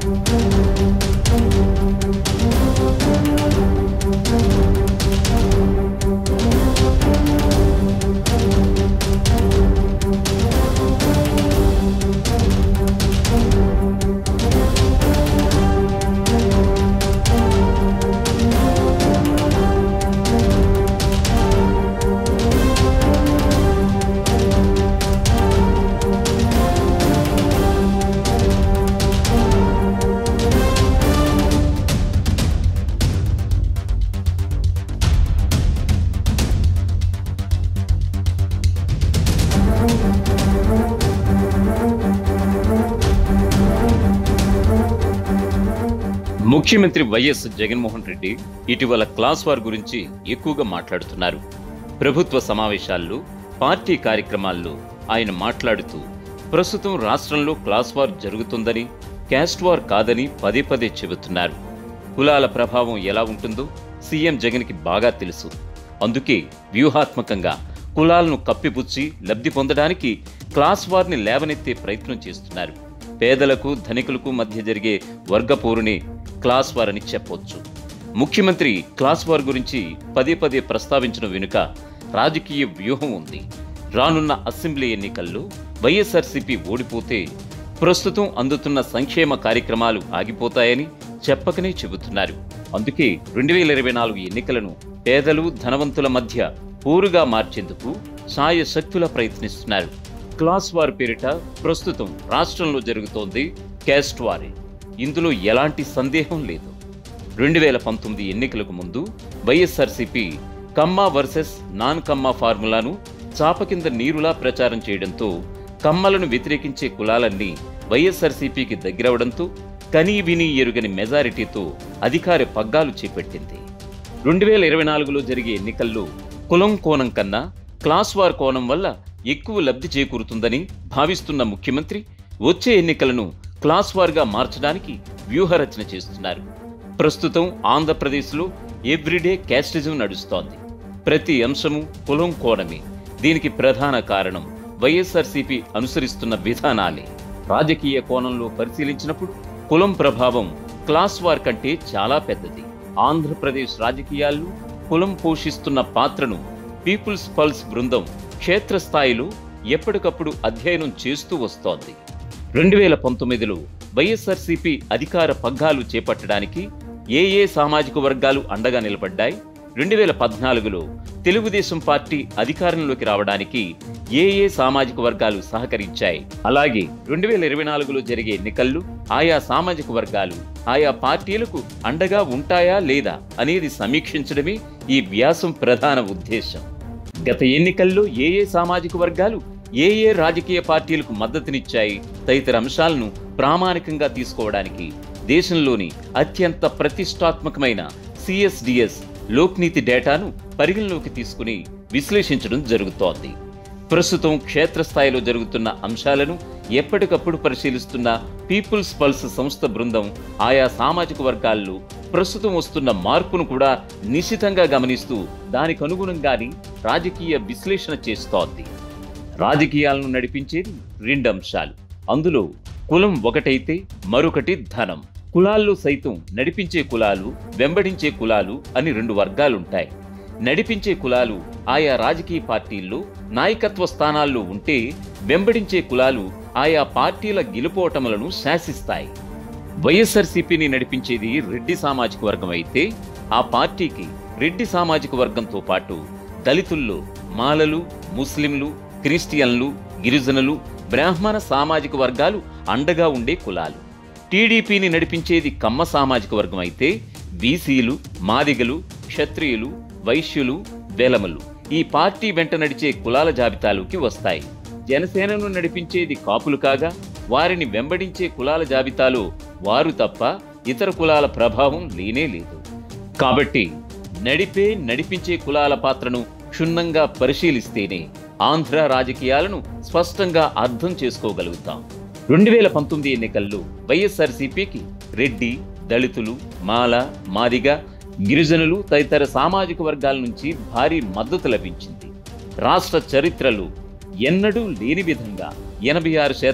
ముఖ్యమంత్రి వైఎస్ జగన్మోహన్ రెడ్డి ఇటీవల class war గురించి ఎక్కువగా మాట్లాడుతున్నారు ప్రభుత్వ సమావేశాల్లో పార్టీ కార్యక్రమాల్లో ఆయన మాట్లాడుతూ ప్రస్తుతం రాష్ట్రంలో క్లాస్ వార్ జరుగుతుందని క్యాస్ట్ వార్ కాదని పదే పదే చెబుతున్నారు కులాల ప్రభావం ఎలా ఉంటుందో సీఎం జగన్కి బాగా తెలుసు అందుకే వ్యూహాత్మకంగా కులాలను కప్పిపుచ్చి లబ్ధి పొందడానికి క్లాస్ వార్ని లేవనెత్తే ప్రయత్నం చేస్తున్నారు పేదలకు ధనికులకు మధ్య జరిగే వర్గ పోరుని క్లాస్ వార్ అని చెప్పొచ్చు ముఖ్యమంత్రి క్లాస్ వార్ గురించి పదే పదే ప్రస్తావించిన వెనుక రాజకీయ వ్యూహం ఉంది రానున్న అసెంబ్లీ ఎన్నికల్లో వైఎస్ఆర్సీపీ ఓడిపోతే ప్రస్తుతం అందుతున్న సంక్షేమ కార్యక్రమాలు ఆగిపోతాయని చెప్పకనే చెబుతున్నారు అందుకే రెండు వేల ఇరవై నాలుగు ఎన్నికలను పేదలు ధనవంతుల మధ్య పోరుగా మార్చేందుకు సాయశక్తుల ప్రయత్నిస్తున్నారు క్లాస్ వార్ పేరిట ప్రస్తుతం రాష్ట్రంలో జరుగుతోంది క్యాస్ట్ వారే ఇందులో ఎలాంటి సందేహం లేదు రెండు వేల పంతొమ్మిది ఎన్నికలకు ముందు YSRCP Kamma versus non Kamma ఫార్ములాను చాప కింద నీరులా ప్రచారం చేయడంతో కమ్మలను వ్యతిరేకించే కులాలన్నీ వైఎస్ఆర్సీపీకి దగ్గరవడంతో కనీ విని ఎరుగని మెజారిటీతో అధికార పగ్గాలు చేపట్టింది రెండు వేల ఇరవై నాలుగులో జరిగే ఎన్నికల్లో కులం కోణం కన్నా క్లాస్ వార్ కోణం వల్ల ఎక్కువ లబ్ధి చేకూరుతుందని భావిస్తున్న ముఖ్యమంత్రి వచ్చే ఎన్నికలను క్లాస్ వార్గా మార్చడానికి వ్యూహరచన చేస్తున్నారు ప్రస్తుతం ఆంధ్రప్రదేశ్లో ఎవ్రీడే క్యాస్టిజం నడుస్తోంది ప్రతి అంశము కులం కోణమే దీనికి ప్రధాన కారణం వైఎస్ఆర్సీపీ అనుసరిస్తున్న విధానాలే రాజకీయ కోణంలో పరిశీలించినప్పుడు కులం ప్రభావం క్లాస్ వార్ కంటే చాలా పెద్దది ఆంధ్రప్రదేశ్ రాజకీయాల్లో కులం పోషిస్తున్న పాత్రను పీపుల్స్ పల్స్ బృందం క్షేత్రస్థాయిలో ఎప్పటికప్పుడు అధ్యయనం చేస్తూ వస్తోంది రెండు వేల పంతొమ్మిదిలో వైఎస్ఆర్సీపీ అధికార పగ్గాలు చేపట్టడానికి ఏ ఏ సామాజిక వర్గాలు అండగా నిలబడ్డాయి రెండు వేల పద్నాలుగులో తెలుగుదేశం పార్టీ అధికారంలోకి రావడానికి ఏ ఏ సామాజిక వర్గాలు సహకరించాయి అలాగే రెండు వేల ఇరవై నాలుగులో జరిగే ఎన్నికల్లో ఆయా సామాజిక వర్గాలు ఆయా పార్టీలకు అండగా ఉంటాయా లేదా అనేది సమీక్షించడమే ఈ వ్యాసం ప్రధాన ఉద్దేశం గత ఎన్నికల్లో ఏ ఏ సామాజిక వర్గాలు ఏ ఏ రాజకీయ పార్టీలకు మద్దతునిచ్చాయి తదితర అంశాలను ప్రామాణికంగా తీసుకోవడానికి దేశంలోని అత్యంత ప్రతిష్టాత్మకమైన సిఎస్డిఎస్ లోక్నీతి డేటాను పరిగణలోకి తీసుకుని విశ్లేషించడం జరుగుతోంది ప్రస్తుతం క్షేత్రస్థాయిలో జరుగుతున్న అంశాలను ఎప్పటికప్పుడు పరిశీలిస్తున్న పీపుల్స్ పల్స్ సంస్థ బృందం ఆయా సామాజిక వర్గాల్లో ప్రస్తుతం వస్తున్న మార్పును కూడా నిశితంగా గమనిస్తూ దానికి అనుగుణంగానే రాజకీయ విశ్లేషణ చేస్తోంది రాజకీయాలను నడిపించేది రెండు అంశాలు అందులో కులం ఒకటైతే మరొకటి ధనం కులాల్లో సైతం నడిపించే కులాలు వెంబడించే కులాలు అని రెండు వర్గాలుంటాయి నడిపించే కులాలు ఆయా రాజకీయ పార్టీల్లో నాయకత్వ స్థానాల్లో ఉంటే వెంబడించే కులాలు ఆయా పార్టీల గెలుపోటములను శాసిస్తాయి వైఎస్ఆర్సీపీని నడిపించేది రెడ్డి సామాజిక వర్గం అయితే ఆ పార్టీకి రెడ్డి సామాజిక వర్గంతో పాటు దళితుల్లో మాలలు ముస్లింలు క్రిస్టియన్లు గిరిజనులు బ్రాహ్మణ సామాజిక వర్గాలు అండగా ఉండే కులాలు టీడీపీని నడిపించేది కమ్మ సామాజిక వర్గం అయితే బీసీలు మాదిగలు క్షత్రియులు వైశ్యులు వెలమలు ఈ పార్టీ వెంట నడిచే కులాల జాబితాలోకి వస్తాయి జనసేనను నడిపించేది కాపులు కాగా వారిని వెంబడించే కులాల జాబితాలో వారు తప్ప ఇతర కులాల ప్రభావం లేనే లేదు కాబట్టి నడిపే నడిపించే కులాల పాత్రను క్షుణ్ణంగా పరిశీలిస్తేనే ఆంధ్ర రాజకీయాలను స్పష్టంగా అర్థం చేసుకోగలుగుతాం రెండు వేల పంతొమ్మిది ఎన్నికల్లో వైఎస్ఆర్సీపీకి రెడ్డి దళితులు మాల మాదిగ గిరిజనులు తదితర సామాజిక వర్గాల నుంచి భారీ మద్దతు లభించింది రాష్ట్ర చరిత్రలో ఎన్నడూ లేని విధంగా ఎనభై ఆరు శాతం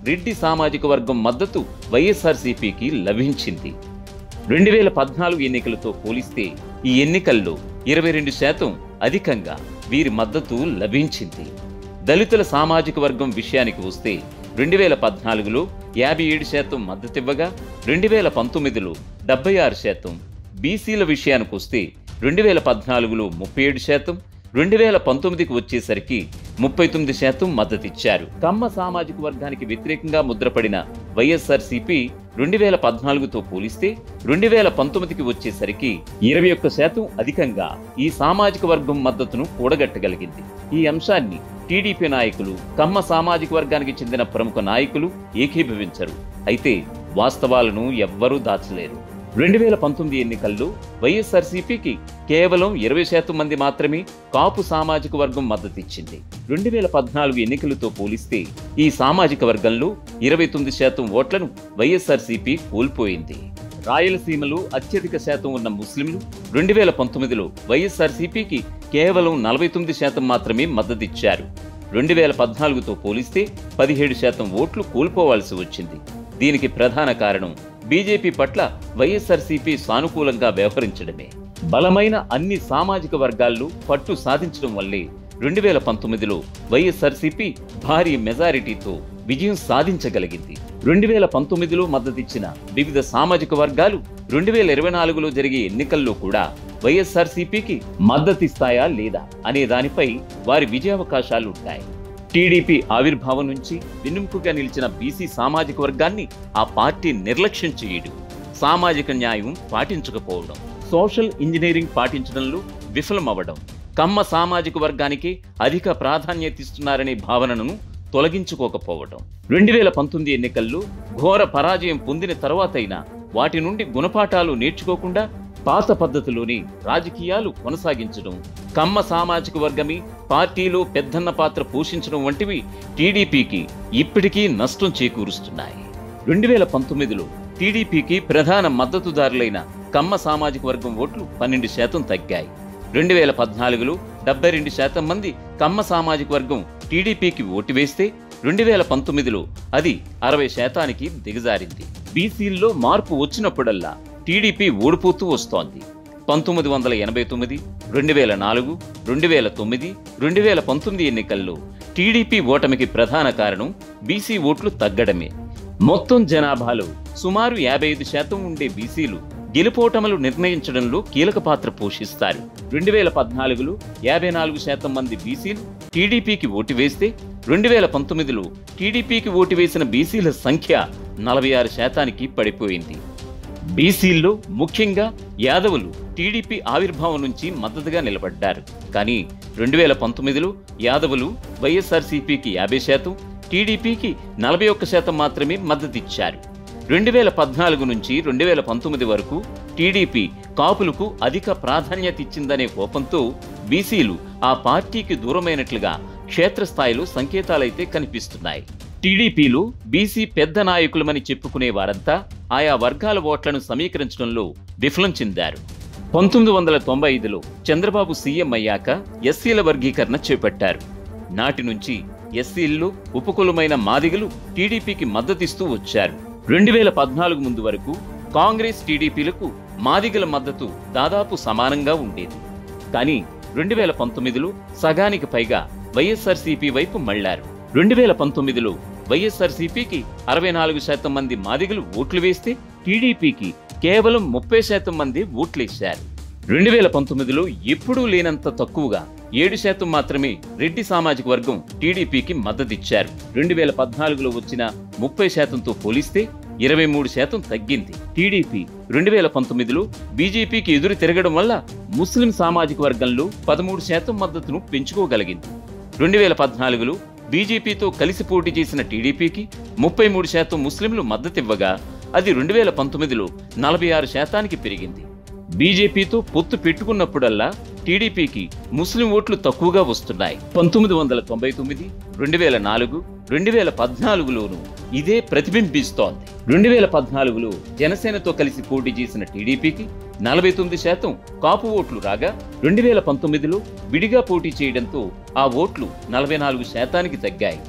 రెడ్డి సామాజిక వర్గం మద్దతు వైఎస్ఆర్సీపీకి లభించింది రెండు వేల పద్నాలుగు ఎన్నికలతో పోలిస్తే ఈ ఎన్నికల్లో ఇరవై రెండు శాతం అధికంగా వీరి మద్దతు లభించింది దళితుల సామాజిక వర్గం విషయానికి వస్తే రెండు వేల పద్నాలుగులో యాభై ఏడు శాతం మద్దతివ్వగా రెండు వేల పంతొమ్మిదిలో డెబ్బై ఆరు శాతం బీసీల విషయానికి వస్తే రెండు వేల పద్నాలుగులో ముప్పై ఏడు శాతం రెండు వేల పంతొమ్మిదికి వచ్చేసరికి ముప్పై తొమ్మిది శాతం మద్దతిచ్చారు కమ్మ సామాజిక వర్గానికి వ్యతిరేకంగా ముద్రపడిన వైఎస్ఆర్సీపీ రెండు వేల పద్నాలుగుతో పోలిస్తే రెండు వేల పంతొమ్మిదికి వచ్చేసరికి ఇరవై ఒక్క శాతం అధికంగా ఈ సామాజిక వర్గం మద్దతును కూడగట్టగలిగింది ఈ అంశాన్ని టీడీపీ నాయకులు కమ్మ సామాజిక వర్గానికి చెందిన ప్రముఖ నాయకులు ఏకీభవించరు అయితే వాస్తవాలను ఎవ్వరూ దాచలేరు రెండు వేల పంతొమ్మిది ఎన్నికల్లో వైఎస్ఆర్సీపీకి కేవలం ఇరవై శాతం మంది మాత్రమే కాపు సామాజిక వర్గం మద్దతిచ్చింది రెండు వేల పద్నాలుగు ఎన్నికలతో పోలిస్తే ఈ సామాజిక వర్గంలో ఇరవై తొమ్మిది శాతం ఓట్లను వైఎస్ఆర్సీపీ కోల్పోయింది రాయలసీమలో అత్యధిక శాతం ఉన్న ముస్లింలు రెండు వేల పంతొమ్మిదిలో వైఎస్ఆర్సీపీకి కేవలం నలభై తొమ్మిది శాతం మాత్రమే మద్దతిచ్చారు రెండు వేల పద్నాలుగుతో పోలిస్తే పదిహేడు శాతం ఓట్లు కోల్పోవాల్సి వచ్చింది దీనికి ప్రధాన కారణం బీజేపీ పట్ల వైఎస్ఆర్సీపీ సానుకూలంగా వ్యవహరించడమే బలమైన అన్ని సామాజిక వర్గాల్లో పట్టు సాధించడం వల్లే రెండు వేల పంతొమ్మిదిలో వైఎస్ఆర్సీపీ భారీ మెజారిటీతో విజయం సాధించగలిగింది రెండు వేల పంతొమ్మిదిలో మద్దతిచ్చిన వివిధ సామాజిక వర్గాలు రెండు వేల ఇరవై నాలుగులో జరిగే ఎన్నికల్లో కూడా వైఎస్ఆర్సీపీకి మద్దతిస్తాయా లేదా అనే దానిపై వారి విజయావకాశాలు ఉంటాయి టీడీపీ ఆవిర్భావం నుంచి వెన్నెముకగా నిలిచిన బీసీ సామాజిక వర్గాన్ని ఆ పార్టీ నిర్లక్ష్యం చేయడం సామాజిక న్యాయం పాటించకపోవడం సోషల్ ఇంజనీరింగ్ పాటించడంలో విఫలమవ్వడం కమ్మ సామాజిక వర్గానికి అధిక ప్రాధాన్యత ఇస్తున్నారనే భావనను తొలగించుకోకపోవడం రెండు వేల పంతొమ్మిది ఎన్నికల్లో ఘోర పరాజయం పొందిన తర్వాతైనా వాటి నుండి గుణపాఠాలు నేర్చుకోకుండా పాత పద్ధతిలోని రాజకీయాలు కొనసాగించడం కమ్మ సామాజిక వర్గమే పార్టీలో పెద్దన్న పాత్ర పోషించడం వంటివి టీడీపీకి ఇప్పటికీ నష్టం చేకూరుస్తున్నాయి రెండు వేల పంతొమ్మిదిలో టీడీపీకి ప్రధాన మద్దతుదారులైన కమ్మ సామాజిక వర్గం ఓట్లు పన్నెండు శాతం తగ్గాయి రెండు వేల పద్నాలుగులో డెబ్బై రెండు శాతం మంది కమ్మ సామాజిక వర్గం టీడీపీకి ఓటు వేస్తే రెండు వేల పంతొమ్మిదిలో అది అరవై శాతానికి దిగజారింది బీసీల్లో మార్పు వచ్చినప్పుడల్లా టీడీపీ ఓడిపోతూ వస్తోంది పంతొమ్మిది వందల ఎనభై తొమ్మిది రెండు వేల నాలుగు రెండు వేల తొమ్మిది రెండు వేల పంతొమ్మిది ఎన్నికల్లో టీడీపీ ఓటమికి ప్రధాన కారణం బీసీ ఓట్లు తగ్గడమే మొత్తం జనాభాలో సుమారు యాభై ఐదు శాతం ఉండే బీసీలు గెలుపోటములు నిర్ణయించడంలో కీలక పాత్ర పోషిస్తారు రెండు వేల పద్నాలుగులో యాభై నాలుగు శాతం మంది బీసీలు టీడీపీకి ఓటు వేస్తే రెండు వేల పంతొమ్మిదిలో టీడీపీకి ఓటు వేసిన బీసీల సంఖ్య నలభై ఆరు శాతానికి పడిపోయింది బీసీల్లో ముఖ్యంగా యాదవులు టీడీపీ ఆవిర్భావం నుంచి మద్దతుగా నిలబడ్డారు కానీ రెండు వేల పంతొమ్మిదిలో యాదవులు వైఎస్ఆర్సీపీకి యాభై శాతం టీడీపీకి నలభై ఒక్క శాతం మాత్రమే మద్దతిచ్చారు రెండు వేల పద్నాలుగు నుంచి రెండు వేల పంతొమ్మిది వరకు టీడీపీ కాపులకు అధిక ప్రాధాన్యత ఇచ్చిందనే కోపంతో బీసీలు ఆ పార్టీకి దూరమైనట్లుగా క్షేత్రస్థాయిలో సంకేతాలైతే కనిపిస్తున్నాయి టీడీపీలో బీసీ పెద్ద నాయకులమని చెప్పుకునే వారంతా ఆయా వర్గాల ఓట్లను సమీకరించడంలో విఫలం చెందారు పంతొమ్మిది వందల తొంభై ఐదులో చంద్రబాబు సీఎం అయ్యాక ఎస్సీల వర్గీకరణ చేపట్టారు నాటి నుంచి ఎస్సీల్లో ఉపకులమైన మాదిగలు టీడీపీకి మద్దతిస్తూ వచ్చారు రెండు వేల పద్నాలుగు ముందు వరకు కాంగ్రెస్ టీడీపీలకు మాదిగల మద్దతు దాదాపు సమానంగా ఉండేది కానీ రెండు వేల పంతొమ్మిదిలో సగానికి పైగా వైఎస్ఆర్సీపీ వైపు మళ్లారు రెండు వేల పంతొమ్మిదిలో వైఎస్ఆర్సీపీకి అరవై నాలుగు శాతం మంది మాదిగలు ఓట్లు వేస్తే టీడీపీకి కేవలం ముప్పై శాతం మంది ఓట్లేశారు రెండు వేల పంతొమ్మిదిలో ఎప్పుడూ లేనంత తక్కువగా ఏడు శాతం మాత్రమే రెడ్డి సామాజిక వర్గం టీడీపీకి మద్దతిచ్చారు రెండు వేల పద్నాలుగులో వచ్చిన ముప్పై శాతంతో పోలిస్తే ఇరవై మూడు శాతం తగ్గింది టీడీపీ రెండు వేల పంతొమ్మిదిలో బీజేపీకి ఎదురు తిరగడం వల్ల ముస్లిం సామాజిక వర్గంలో పదమూడు శాతం మద్దతును పెంచుకోగలిగింది రెండు వేల పద్నాలుగులో బీజేపీతో కలిసి పోటీ చేసిన టీడీపీకి ముప్పై మూడు శాతం ముస్లింలు మద్దతివ్వగా అది రెండు వేల పంతొమ్మిదిలో నలభై ఆరు శాతానికి పెరిగింది బీజేపీతో పొత్తు పెట్టుకున్నప్పుడల్లా టీడీపీకి ముస్లిం ఓట్లు తక్కువగా వస్తున్నాయి పంతొమ్మిది వందల తొంభై తొమ్మిది రెండు వేల నాలుగు రెండు వేల పద్నాలుగులోనూ ఇదే ప్రతిబింబిస్తోంది రెండు వేల పద్నాలుగులో జనసేనతో కలిసి పోటీ చేసిన టీడీపీకి నలభై తొమ్మిది శాతం కాపు ఓట్లు రాగా రెండు వేల పంతొమ్మిదిలో విడిగా పోటీ చేయడంతో ఆ ఓట్లు నలభై నాలుగు శాతానికి తగ్గాయి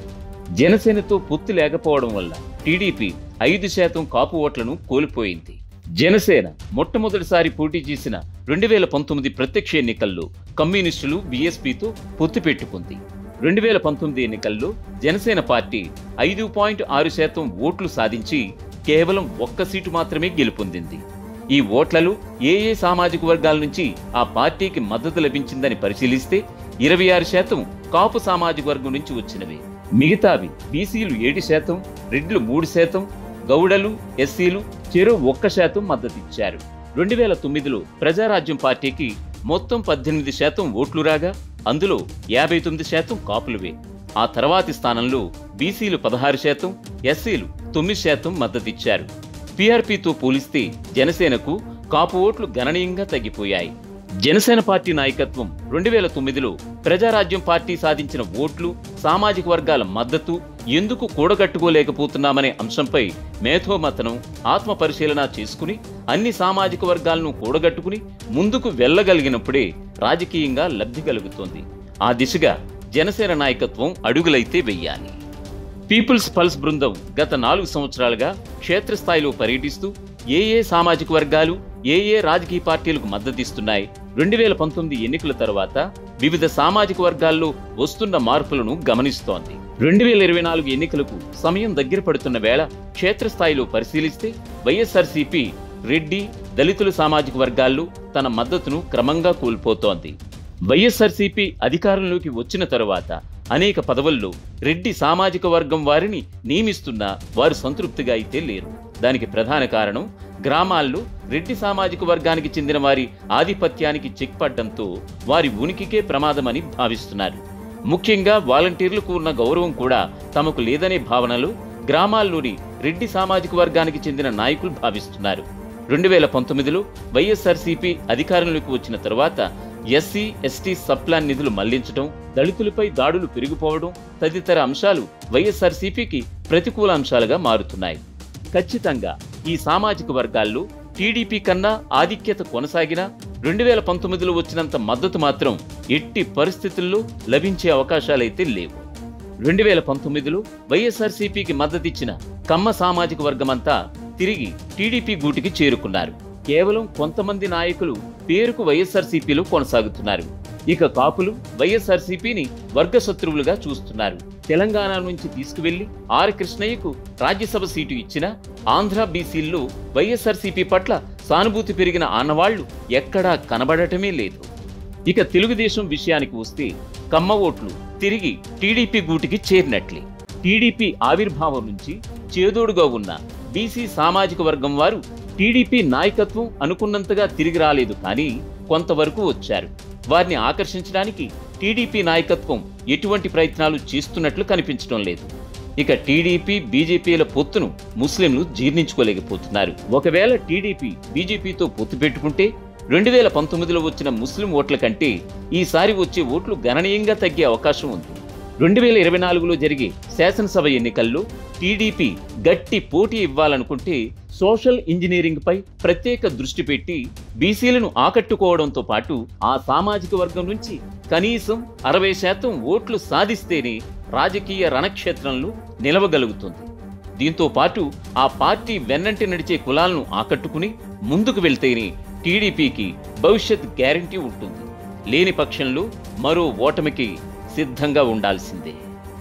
జనసేనతో పొత్తు లేకపోవడం వల్ల టీడీపీ ఐదు శాతం కాపు ఓట్లను కోల్పోయింది జనసేన మొట్టమొదటిసారి పోటీ చేసిన రెండు వేల పంతొమ్మిది ప్రత్యక్ష ఎన్నికల్లో కమ్యూనిస్టులు బీఎస్పీతో పొత్తు పెట్టుకుంది రెండు వేల పంతొమ్మిది ఎన్నికల్లో జనసేన పార్టీ ఐదు పాయింట్ ఆరు శాతం ఓట్లు సాధించి కేవలం ఒక్క సీటు మాత్రమే గెలుపొందింది ఈ ఓట్లలో ఏ ఏ సామాజిక వర్గాల నుంచి ఆ పార్టీకి మద్దతు లభించిందని పరిశీలిస్తే ఇరవై ఆరు శాతం కాపు సామాజిక వర్గం నుంచి వచ్చినవి మిగతావి బీసీలు ఏడు శాతం రెడ్లు మూడు శాతం గౌడలు ఎస్సీలు చెరో ఒక్క శాతం మద్దతిచ్చారు రెండు వేల తొమ్మిదిలో ప్రజారాజ్యం పార్టీకి మొత్తం పద్దెనిమిది శాతం ఓట్లు రాగా అందులో యాభై తొమ్మిది శాతం కాపులువే ఆ తర్వాతి స్థానంలో బీసీలు పదహారు శాతం ఎస్సీలు తొమ్మిది శాతం మద్దతిచ్చారు పీఆర్పీతో పోలిస్తే జనసేనకు కాపు ఓట్లు గణనీయంగా తగ్గిపోయాయి జనసేన పార్టీ నాయకత్వం రెండు వేల తొమ్మిదిలో ప్రజారాజ్యం పార్టీ సాధించిన ఓట్లు సామాజిక వర్గాల మద్దతు ఎందుకు కూడగట్టుకోలేకపోతున్నామనే అంశంపై మేధోమతనం ఆత్మ పరిశీలన చేసుకుని అన్ని సామాజిక వర్గాలను కూడగట్టుకుని ముందుకు వెళ్ళగలిగినప్పుడే రాజకీయంగా లబ్ధి కలుగుతోంది ఆ దిశగా జనసేన నాయకత్వం అడుగులైతే వెయ్యాలి పీపుల్స్ పల్స్ బృందం గత నాలుగు సంవత్సరాలుగా క్షేత్రస్థాయిలో పర్యటిస్తూ ఏ ఏ సామాజిక వర్గాలు ఏ ఏ రాజకీయ పార్టీలకు మద్దతిస్తున్నాయి రెండు వేల పంతొమ్మిది ఎన్నికల తర్వాత వివిధ సామాజిక వర్గాల్లో వస్తున్న మార్పులను గమనిస్తోంది రెండు వేల ఇరవై నాలుగు ఎన్నికలకు సమయం దగ్గర పడుతున్న వేళ క్షేత్రస్థాయిలో పరిశీలిస్తే వైఎస్ఆర్సీపీ రెడ్డి దళితుల సామాజిక వర్గాల్లో తన మద్దతును క్రమంగా కోల్పోతోంది వైఎస్ఆర్సీపీ అధికారంలోకి వచ్చిన తరువాత అనేక పదవుల్లో రెడ్డి సామాజిక వర్గం వారిని నియమిస్తున్నా వారు సంతృప్తిగా అయితే లేరు దానికి ప్రధాన కారణం గ్రామాల్లో రెడ్డి సామాజిక వర్గానికి చెందిన వారి ఆధిపత్యానికి చెక్ పడ్డంతో వారి ఉనికికే ప్రమాదమని భావిస్తున్నారు ముఖ్యంగా వాలంటీర్లకు ఉన్న గౌరవం కూడా తమకు లేదనే భావనలో గ్రామాల్లోని రెడ్డి సామాజిక వర్గానికి చెందిన నాయకులు భావిస్తున్నారు రెండు వేల పంతొమ్మిదిలో వైఎస్ఆర్సీపీ అధికారంలోకి వచ్చిన తరువాత ఎస్సీ ఎస్టీ సబ్ప్లాన్ నిధులు మళ్లించడం దళితులపై దాడులు పెరిగిపోవడం తదితర అంశాలు వైఎస్ఆర్సీపీకి ప్రతికూల అంశాలుగా మారుతున్నాయి ఖచ్చితంగా ఈ సామాజిక వర్గాల్లో టీడీపీ కన్నా ఆధిక్యత కొనసాగినా రెండు వేల పంతొమ్మిదిలో వచ్చినంత మద్దతు మాత్రం ఎట్టి పరిస్థితుల్లో లభించే అవకాశాలైతే లేవు రెండు వేల పంతొమ్మిదిలో వైఎస్ఆర్సీపీకి మద్దతిచ్చిన కమ్మ సామాజిక వర్గమంతా తిరిగి టీడీపీ గూటికి చేరుకున్నారు కేవలం కొంతమంది నాయకులు పేరుకు వైఎస్ఆర్సీపీలో కొనసాగుతున్నారు ఇక కాపులు వైఎస్ఆర్సీపీని వర్గ శత్రువులుగా చూస్తున్నారు తెలంగాణ నుంచి తీసుకువెళ్లి ఆర్ కృష్ణయ్యకు రాజ్యసభ సీటు ఇచ్చిన ఆంధ్ర బీసీల్లో వైఎస్ఆర్సీపీ పట్ల సానుభూతి పెరిగిన ఆనవాళ్లు ఎక్కడా కనబడటమే లేదు ఇక తెలుగుదేశం విషయానికి వస్తే కమ్మ ఓట్లు తిరిగి టీడీపీ గూటికి చేరినట్లే టీడీపీ ఆవిర్భావం నుంచి చేదోడుగా ఉన్న బీసీ సామాజిక వర్గం వారు టీడీపీ నాయకత్వం అనుకున్నంతగా తిరిగి రాలేదు కానీ కొంతవరకు వచ్చారు వారిని ఆకర్షించడానికి టీడీపీ నాయకత్వం ఎటువంటి ప్రయత్నాలు చేస్తున్నట్లు కనిపించడం లేదు ఇక టీడీపీ బీజేపీల పొత్తును ముస్లింలు జీర్ణించుకోలేకపోతున్నారు ఒకవేళ టీడీపీ బీజేపీతో పొత్తు పెట్టుకుంటే రెండు వేల పంతొమ్మిదిలో వచ్చిన ముస్లిం ఓట్ల కంటే ఈసారి వచ్చే ఓట్లు గణనీయంగా తగ్గే అవకాశం ఉంది రెండు వేల ఇరవై నాలుగులో జరిగే శాసనసభ ఎన్నికల్లో టీడీపీ గట్టి పోటీ ఇవ్వాలనుకుంటే సోషల్ ఇంజనీరింగ్ పై ప్రత్యేక దృష్టి పెట్టి బీసీలను ఆకట్టుకోవడంతో పాటు ఆ సామాజిక వర్గం నుంచి కనీసం అరవై శాతం ఓట్లు సాధిస్తేనే రాజకీయ రణక్షేత్రంలో నిలవగలుగుతుంది దీంతో పాటు ఆ పార్టీ వెన్నంటి నడిచే కులాలను ఆకట్టుకుని ముందుకు వెళ్తేనే టీడీపీకి భవిష్యత్ గ్యారంటీ ఉంటుంది లేని పక్షంలో మరో ఓటమికి సిద్ధంగా ఉండాల్సిందే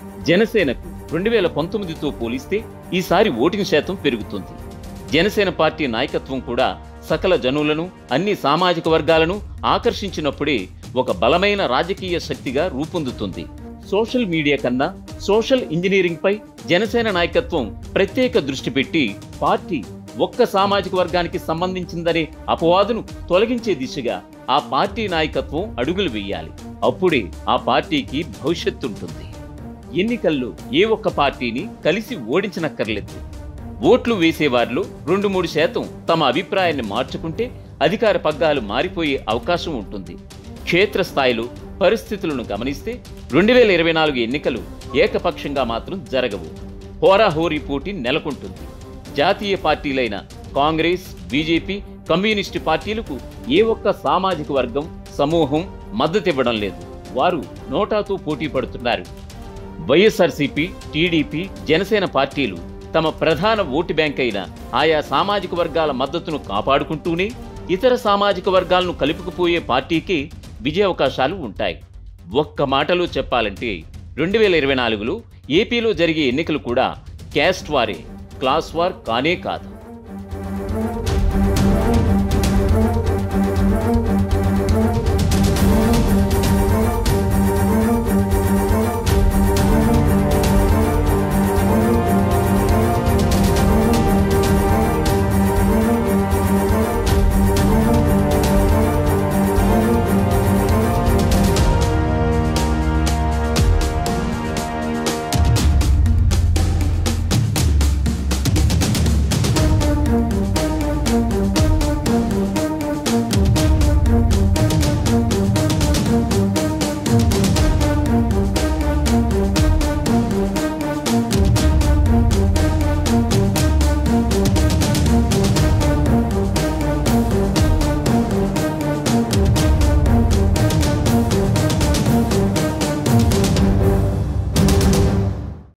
జనసేనకు రెండు వేల పంతొమ్మిదితో పోలిస్తే ఈసారి ఓటింగ్ శాతం పెరుగుతుంది జనసేన పార్టీ నాయకత్వం కూడా సకల జనులను అన్ని సామాజిక వర్గాలను ఆకర్షించినప్పుడే ఒక బలమైన రాజకీయ శక్తిగా రూపొందుతుంది సోషల్ మీడియా కన్నా సోషల్ ఇంజనీరింగ్ పై జనసేన నాయకత్వం ప్రత్యేక దృష్టి పెట్టి పార్టీ ఒక్క సామాజిక వర్గానికి సంబంధించిందనే అపవాదును తొలగించే దిశగా ఆ పార్టీ నాయకత్వం అడుగులు వేయాలి అప్పుడే ఆ పార్టీకి భవిష్యత్తు ఉంటుంది ఎన్నికల్లో ఏ ఒక్క పార్టీని కలిసి ఓడించనక్కర్లేదు ఓట్లు వేసేవారిలో రెండు మూడు శాతం తమ అభిప్రాయాన్ని మార్చుకుంటే అధికార పగ్గాలు మారిపోయే అవకాశం ఉంటుంది క్షేత్రస్థాయిలో పరిస్థితులను గమనిస్తే రెండు వేల ఇరవై నాలుగు ఎన్నికలు ఏకపక్షంగా మాత్రం జరగవు హోరాహోరీ పోటీ నెలకొంటుంది జాతీయ పార్టీలైన కాంగ్రెస్ బీజేపీ కమ్యూనిస్టు పార్టీలకు ఏ ఒక్క సామాజిక వర్గం సమూహం మద్దతివ్వడం లేదు వారు నోటాతో పోటీ పడుతున్నారు వైఎస్ఆర్సీపీ టీడీపీ జనసేన పార్టీలు తమ ప్రధాన ఓటు బ్యాంక్ అయిన ఆయా సామాజిక వర్గాల మద్దతును కాపాడుకుంటూనే ఇతర సామాజిక వర్గాలను కలుపుకుపోయే పార్టీకి విజయావకాశాలు ఉంటాయి ఒక్క మాటలో చెప్పాలంటే రెండు వేల ఇరవై నాలుగులో ఏపీలో జరిగే ఎన్నికలు కూడా క్యాస్ట్ వారే క్లాస్ వార్ కానే కాదు